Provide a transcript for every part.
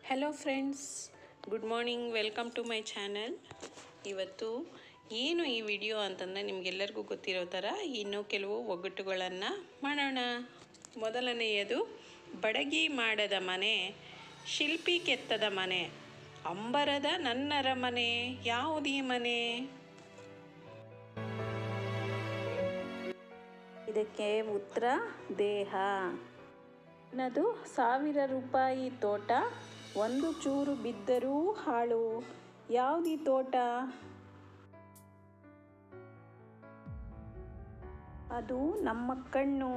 hello friends good morning welcome to my channel ಇವತ್ತು ಏನು ಈ ವಿಡಿಯೋ ಅಂತಂದರೆ ನಿಮಗೆಲ್ಲರಿಗೂ ಗೊತ್ತಿರೋ ಥರ ಇನ್ನೂ ಕೆಲವು ಒಗ್ಗಟ್ಟುಗಳನ್ನು ಮಾಡೋಣ ಮೊದಲನೆಯದು ಬಡಗಿ ಮಾಡದ ಮನೆ ಶಿಲ್ಪಿ ಕೆತ್ತದ ಮನೆ ಅಂಬರದ ನನ್ನರ ಮನೆ ಯಾವುದೀ ಮನೆ ಇದಕ್ಕೆ ಉತ್ತರ ದೇಹ ನದು ಸಾವಿರ ರೂಪಾಯಿ ತೋಟ ಒಂದು ಚೂರು ಬಿದ್ದರೂ ಹಾಳು ಯಾವುದೀ ತೋಟ ಅದು ನಮ್ಮ ಕಣ್ಣು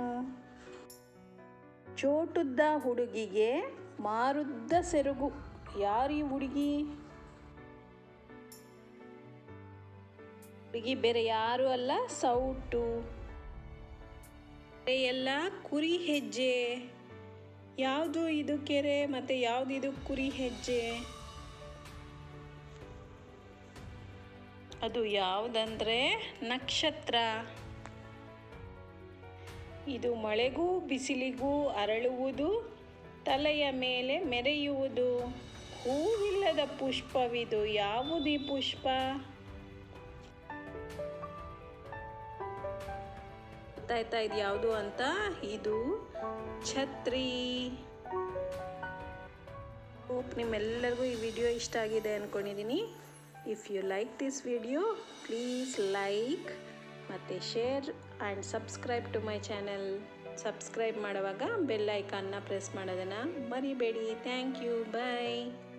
ಚೋಟುದ್ದ ಹುಡುಗಿಗೆ ಮಾರುದ್ದ ಸೆರಗು ಯಾರೀ ಹುಡುಗಿ ಹುಡುಗಿ ಬೇರೆ ಯಾರು ಅಲ್ಲ ಸೌಟು ಎಲ್ಲ ಕುರಿ ಹೆಜ್ಜೆ ಯಾವುದು ಇದು ಕೆರೆ ಮತ್ತು ಯಾವುದು ಇದು ಕುರಿ ಹೆಜ್ಜೆ ಅದು ಯಾವುದಂದ್ರೆ ನಕ್ಷತ್ರ ಇದು ಮಳೆಗೂ ಬಿಸಿಲಿಗೂ ಅರಳುವುದು ತಲೆಯ ಮೇಲೆ ಮೆರೆಯುವುದು ಹೂವಿಲ್ಲದ ಪುಷ್ಪವಿದು ಯಾವುದೀ ಪುಷ್ಪ ಗೊತ್ತಾಯ್ತಾ ಇದು ಯಾವುದು ಅಂತ ಇದು ಛತ್ರಿ ಹೋಪ್ ನಿಮ್ಮೆಲ್ಲರಿಗೂ ಈ ವಿಡಿಯೋ ಇಷ್ಟ ಆಗಿದೆ ಅಂದ್ಕೊಂಡಿದ್ದೀನಿ if you like this video please like ಮತ್ತು share and subscribe to my channel subscribe ಮಾಡುವಾಗ ಬೆಲ್ ಐಕಾನ್ನ ಪ್ರೆಸ್ ಮಾಡೋದನ್ನು ಮರಿಬೇಡಿ ಥ್ಯಾಂಕ್ ಯು ಬಾಯ್